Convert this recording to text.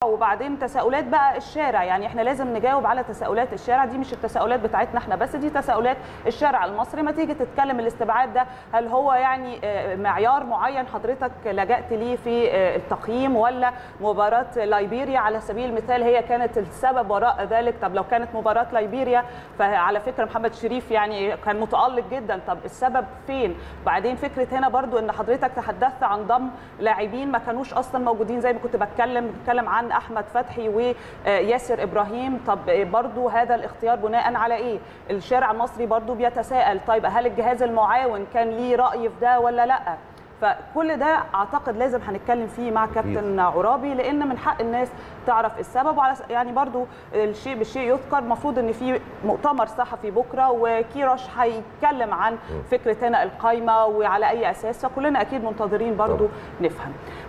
وبعدين تساؤلات بقى الشارع يعني احنا لازم نجاوب على تساؤلات الشارع دي مش التساؤلات بتاعتنا احنا بس دي تساؤلات الشارع المصري ما تيجي تتكلم الاستبعاد ده هل هو يعني معيار معين حضرتك لجأت ليه في التقييم ولا مباراة لايبيريا على سبيل المثال هي كانت السبب وراء ذلك طب لو كانت مباراة لايبيريا فعلى فكرة محمد شريف يعني كان متألق جدا طب السبب فين بعدين فكرة هنا برضو ان حضرتك تحدثت عن ضم لاعبين ما كانوش اصلا موجودين زي ما كنت بتكلم بتكلم عن احمد فتحي وياسر ابراهيم طب برضو هذا الاختيار بناء على ايه الشارع المصري برضو بيتساءل طيب هل الجهاز المعاون كان ليه راي في ده ولا لا فكل ده اعتقد لازم هنتكلم فيه مع كابتن عرابي لان من حق الناس تعرف السبب وعلى يعني برضو الشيء بالشيء يذكر المفروض ان في مؤتمر صحفي بكره وكيروش هيتكلم عن فكره هنا القايمه وعلى اي اساس فكلنا اكيد منتظرين برضو نفهم